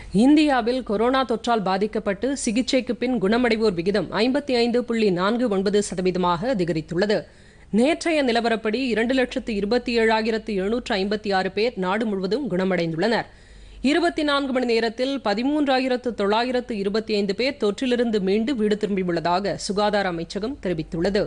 இந்தியாவில் கொரோனா தொற்றால் பாதிக்கப்பட்டு சிகிச்சைக்கு பின் குணமடைவோர் விகிதம் ஐம்பத்தி ஐந்து புள்ளி நான்கு ஒன்பது சதவீதமாக அதிகரித்துள்ளது நேற்றைய நிலவரப்படி இரண்டு லட்சத்து இருபத்தி ஏழாயிரத்து எழுநூற்று ஐம்பத்தி ஆறு பேர் நாடு முழுவதும் குணமடைந்துள்ளனர் இருபத்தி நான்கு மணி நேரத்தில் பதிமூன்றாயிரத்து தொள்ளாயிரத்து இருபத்தி ஐந்து பேர் தொற்றிலிருந்து மீண்டு வீடு திரும்பியுள்ளதாக சுகாதார அமைச்சகம் தெரிவித்துள்ளது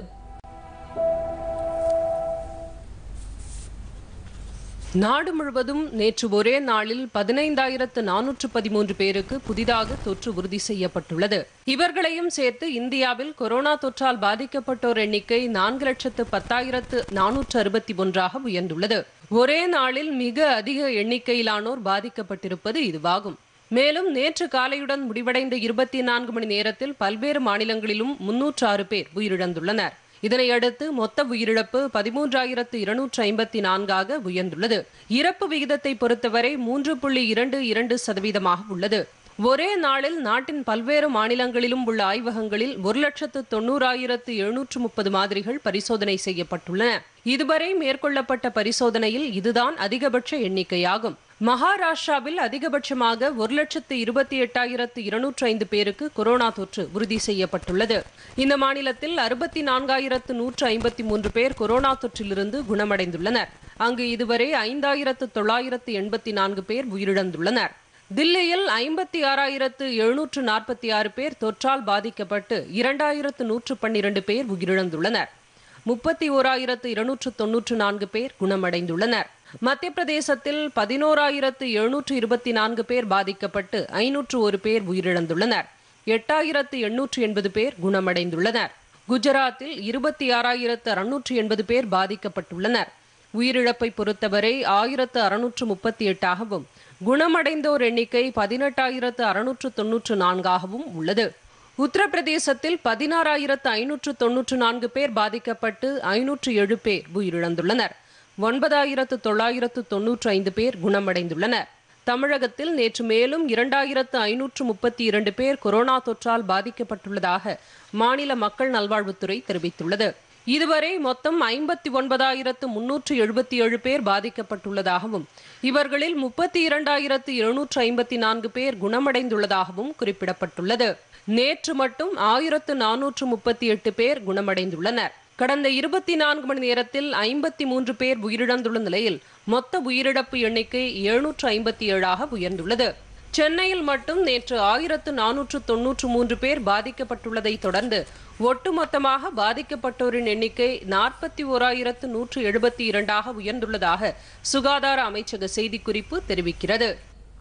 நாடு முழுவதும் நேற்று ஒரே நாளில் பதினைந்தாயிரத்து நானூற்று பதிமூன்று பேருக்கு புதிதாக தொற்று உறுதி செய்யப்பட்டுள்ளது இவர்களையும் சேர்த்து இந்தியாவில் கொரோனா தொற்றால் பாதிக்கப்பட்டோர் எண்ணிக்கை நான்கு லட்சத்து பத்தாயிரத்து நானூற்று அறுபத்தி ஒன்றாக உயர்ந்துள்ளது ஒரே நாளில் மிக அதிக எண்ணிக்கையிலானோர் பாதிக்கப்பட்டிருப்பது இதுவாகும் மேலும் நேற்று காலையுடன் முடிவடைந்த இருபத்தி நான்கு மணி நேரத்தில் பல்வேறு மாநிலங்களிலும் முன்னூற்று ஆறு பேர் உயிரிழந்துள்ளனர் இதனையடுத்து மொத்த உயிரிழப்பு பதிமூன்றாயிரத்து இருநூற்று ஐம்பத்தி நான்காக உயர்ந்துள்ளது இறப்பு விகிதத்தை பொறுத்தவரை மூன்று புள்ளி இரண்டு இரண்டு சதவீதமாக உள்ளது ஒரே நாளில் நாட்டின் பல்வேறு மாநிலங்களிலும் உள்ள ஆய்வகங்களில் ஒரு லட்சத்து தொண்ணூறாயிரத்து எழுநூற்று முப்பது மாதிரிகள் பரிசோதனை செய்யப்பட்டுள்ளன இதுவரை மேற்கொள்ளப்பட்ட பரிசோதனையில் இதுதான் அதிகபட்ச எண்ணிக்கையாகும் மகாராஷ்டிராவில் அதிகபட்சமாக ஒரு லட்சத்து இருபத்தி எட்டாயிரத்து இருநூற்று ஐந்து பேருக்கு கொரோனா தொற்று உறுதி செய்யப்பட்டுள்ளது இந்த மாநிலத்தில் அறுபத்தி நான்காயிரத்து நூற்று ஐம்பத்தி மூன்று பேர் கொரோனா தொற்றிலிருந்து குணமடைந்துள்ளனர் அங்கு இதுவரை ஐந்தாயிரத்து தொள்ளாயிரத்து எண்பத்தி நான்கு பேர் உயிரிழந்துள்ளனர் தில்லியில் ஐம்பத்தி ஆறாயிரத்து எழுநூற்று நாற்பத்தி ஆறு பேர் தொற்றால் பாதிக்கப்பட்டு இரண்டாயிரத்து நூற்று பன்னிரண்டு பேர் உயிரிழந்துள்ளனர் முப்பத்தி ஓராயிரத்து இருநூற்று தொன்னூற்று நான்கு பேர் குணமடைந்துள்ளனர் மத்திய பிரதேசத்தில் பதினோராயிரத்து எழுநூற்று இருபத்தி நான்கு பேர் பாதிக்கப்பட்டு ஐநூற்று ஒரு பேர் உயிரிழந்துள்ளனர் எட்டாயிரத்து எண்ணூற்று எண்பது பேர் குணமடைந்துள்ளனர் குஜராத்தில் இருபத்தி ஆறாயிரத்து அறுநூற்று எண்பது பேர் பாதிக்கப்பட்டுள்ளனர் உயிரிழப்பை பொறுத்தவரை ஆயிரத்து அறுநூற்று முப்பத்தி எட்டாகவும் குணமடைந்தோர் எண்ணிக்கை பதினெட்டாயிரத்து அறுநூற்று தொன்னூற்று நான்காகவும் உள்ளது உத்தரப்பிரதேசத்தில் பதினாறாயிரத்து ஐநூற்று தொன்னூற்று நான்கு பேர் பாதிக்கப்பட்டு ஐநூற்று ஏழு பேர் உயிரிழந்துள்ளனர் ஒன்பதாயிரத்து தொள்ளாயிரத்து தொன்னூற்று ஐந்து பேர் குணமடைந்துள்ளனர் தமிழகத்தில் நேற்று மேலும் இரண்டாயிரத்து ஐநூற்று முப்பத்தி இரண்டு பேர் கொரோனா தொற்றால் பாதிக்கப்பட்டுள்ளதாக மாநில மக்கள் நல்வாழ்வுத்துறை தெரிவித்துள்ளது இதுவரை மொத்தம் ஐம்பத்தி ஒன்பதாயிரத்து முன்னூற்று எழுபத்தி ஏழு பேர் பாதிக்கப்பட்டுள்ளதாகவும் இவர்களில் முப்பத்தி இரண்டாயிரத்து இருநூற்று ஐம்பத்தி நான்கு பேர் குணமடைந்துள்ளதாகவும் குறிப்பிடப்பட்டுள்ளது நேற்று மட்டும் ஆயிரத்து நானூற்று முப்பத்தி எட்டு பேர் குணமடைந்துள்ளனர் கடந்த இருபத்தி நான்கு மணி நேரத்தில் ஐம்பத்தி மூன்று பேர் உயிரிழந்துள்ள நிலையில் மொத்த உயிரிழப்பு எண்ணிக்கை எழுநூற்று ஐம்பத்தி ஏழாக உயர்ந்துள்ளது சென்னையில் மட்டும் நேற்று ஆயிரத்து நானூற்று தொன்னூற்று மூன்று பேர் பாதிக்கப்பட்டுள்ளதை தொடர்ந்து ஒட்டுமொத்தமாக பாதிக்கப்பட்டோரின் எண்ணிக்கை நாற்பத்தி ஓராயிரத்து நூற்று எழுபத்தி இரண்டாக உயர்ந்துள்ளதாக சுகாதார அமைச்சக செய்திக்குறிப்பு தெரிவிக்கிறது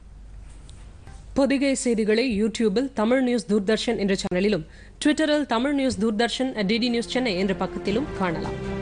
பொதிகை செய்திகளை யூடியூபில் தமிழ் நியூஸ் தூர்தர்ஷன் என்ற சேனலிலும் ட்விட்டரில் Tamil news Doordarshan DD news Chennai என்ற பக்கத்திலும் காணலாம்